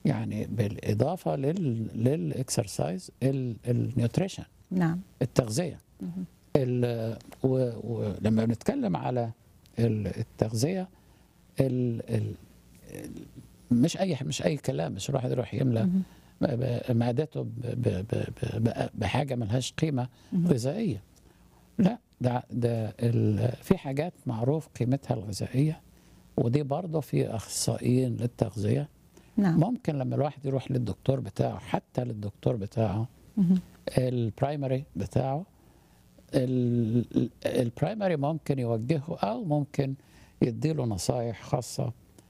يعني بالاضافه لل للاكسرسايز النيوتريشن نعم التغذيه مهم. ال- و- ولما بنتكلم على ال- التغذيه ال ال ال- مش اي مش اي كلام مش الواحد يروح يملى مهم. ب- ب- معدته ب- ب- ب- ب- بحاجه ملهاش قيمه مهم. غذائيه لا ده ده ال- في حاجات معروف قيمتها الغذائيه ودي برضه في اخصائيين للتغذيه نعم ممكن لما الواحد يروح للدكتور بتاعه حتى للدكتور بتاعه مهم. البرايمري بتاعه ال- البرايمري ممكن يوجهه او ممكن يديله نصايح خاصه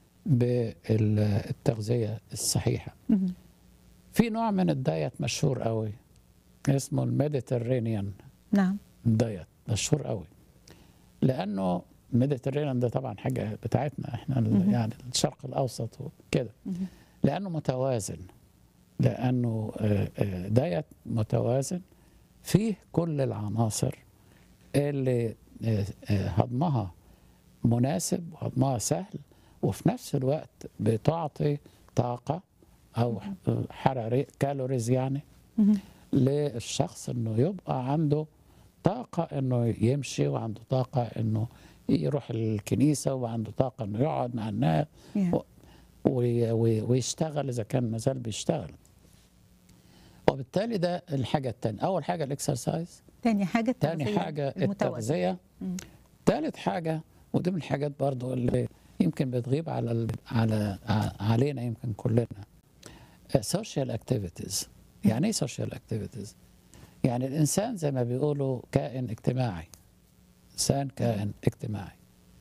بالتغذيه الصحيحه مهم. في نوع من الدايت مشهور قوي اسمه الميديترينيان نعم دايت مشهور قوي لانه الميديترينيان ده طبعا حاجه بتاعتنا احنا ال- مهم. يعني الشرق الاوسط وكده مهم. لانه متوازن لانه آه، آه، دايت متوازن فيه كل العناصر اللي آه، آه، هضمها مناسب وهضمها سهل وفي نفس الوقت بتعطي طاقة أو حراري كالوريز يعني مهم. للشخص انه يبقى عنده طاقة انه يمشي وعنده طاقة انه يروح الكنيسة وعنده طاقة انه يقعد مع الناس Yeah. وي- وي- ويشتغل اذا كان مازال بيشتغل وبالتالي ده الحاجة التانية أول حاجة الإكسرسايز تاني حاجة تاني التغذية حاجة المتوازنة. التغذية مم. تالت حاجة ودي من الحاجات برضو اللي يمكن بتغيب على ال- على ع- علينا يمكن كلنا سوشيال اكتيفيتيز يعني ايه سوشيال اكتيفيتيز يعني الانسان زي ما بيقولوا كائن اجتماعي انسان كائن اجتماعي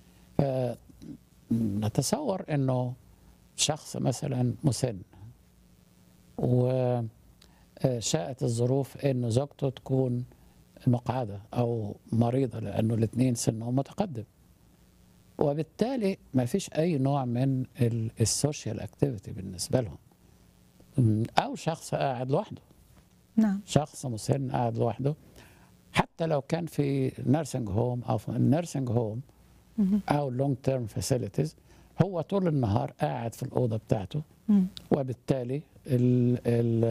فنتصور انه شخص مثلا مسن وشاءت الظروف انه زوجته تكون مقعدة أو مريضة لأنه الاثنين سنهم متقدم وبالتالي ما فيش أي نوع من ال- السوشيال اكتيفيتي بالنسبة لهم م، أو شخص قاعد لوحده نعم شخص مسن قاعد لوحده حتى لو كان في نيرسينج هوم أو في نيرسينج هوم مهم. أو لونج تيرم فاسيلتيز هو طول النهار قاعد في الأوضة بتاعته مم. وبالتالي ال ال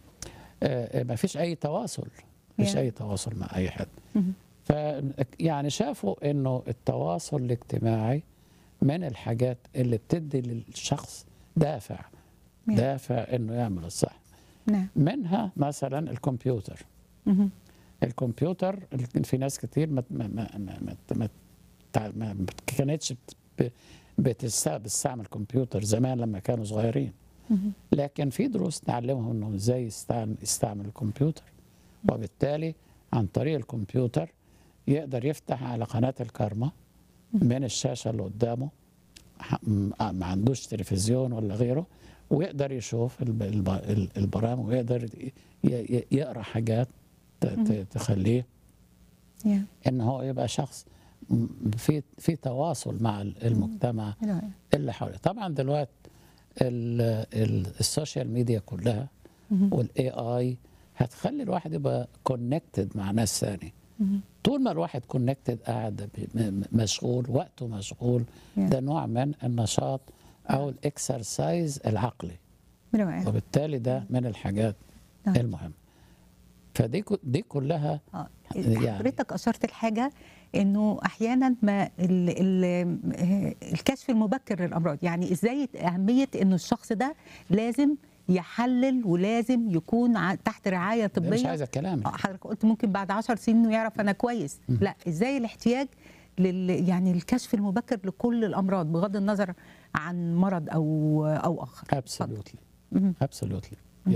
آه، ما فيش أي تواصل ما فيش Yeah. أي تواصل مع أي حد مهم. ف يعني شافوا انه التواصل الاجتماعي من الحاجات اللي بتدي للشخص دافع Yeah. دافع انه يعمل الصح نعم منها مثلا الكمبيوتر مهم. الكمبيوتر اللي في ناس كتير ما ما ما ما, ما, ما, تع- ما ما كانتش بت- ب- بتست- بتستعمل كمبيوتر زمان لما كانوا صغيرين مهم. لكن في دروس نعلمهم انه ازاي يستعمل, يستعمل الكمبيوتر وبالتالي عن طريق الكمبيوتر يقدر يفتح على قناة الكارما من الشاشة اللي قدامه ح- م- ما عندوش تلفزيون ولا غيره ويقدر يشوف الب- الب- البرامج ويقدر ي- ي- يقرا حاجات ت- ت- تخليه Yeah. ان هو يبقى شخص م- في في تواصل مع المجتمع حلو. اللي حواليه طبعا دلوقتي ال- ال- السوشيال ميديا كلها مهم. والاي اي هتخلي الواحد يبقى كونكتد مع ناس ثاني مهم. طول ما الواحد كونكتد قاعد ب- م- م- مشغول وقته مشغول Yeah. ده نوع من النشاط او الاكسرسايز العقلي رائع وبالتالي ده من الحاجات نعم. المهمه فدي كو- دي كلها آه. يعني- حضرتك اشرت لحاجه انه احيانا ما ال ال الكشف المبكر للامراض يعني ازاي اهميه انه الشخص ده لازم يحلل ولازم يكون ع- تحت رعايه ده مش طبيه عايزه كلام آه، حضرتك قلت ممكن بعد عشر سنين انه يعرف انا كويس لا ازاي الاحتياج لل يعني الكشف المبكر لكل الامراض بغض النظر عن مرض او او اخر ابسولوتلي مهم. ابسولوتلي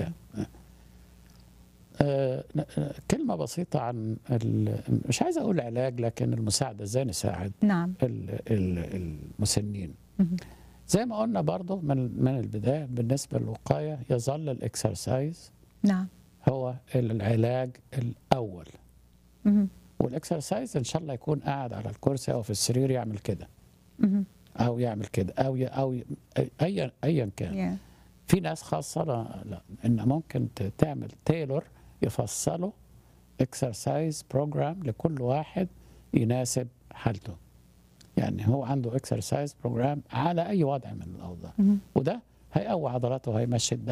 كلمه بسيطه عن ال- مش عايز اقول علاج لكن المساعده ازاي نساعد نعم ال- ال- المسنين مهم. زي ما قلنا برضو من من البدايه بالنسبه للوقايه يظل الاكسرسايز نعم هو العلاج الاول مهم. والاكسرسايز ان شاء الله يكون قاعد على الكرسي او في السرير يعمل كده مهم. او يعمل كده او ي- او ي- ايا ايا كان Yeah. في ناس خاصه لا, لا ان ممكن ت- تعمل تايلور يفصلوا اكسرسايز بروجرام لكل واحد يناسب حالته يعني هو عنده اكسرسايز بروجرام على اي وضع من الاوضاع مهم. وده هيقوي عضلاته وهيمشي الدم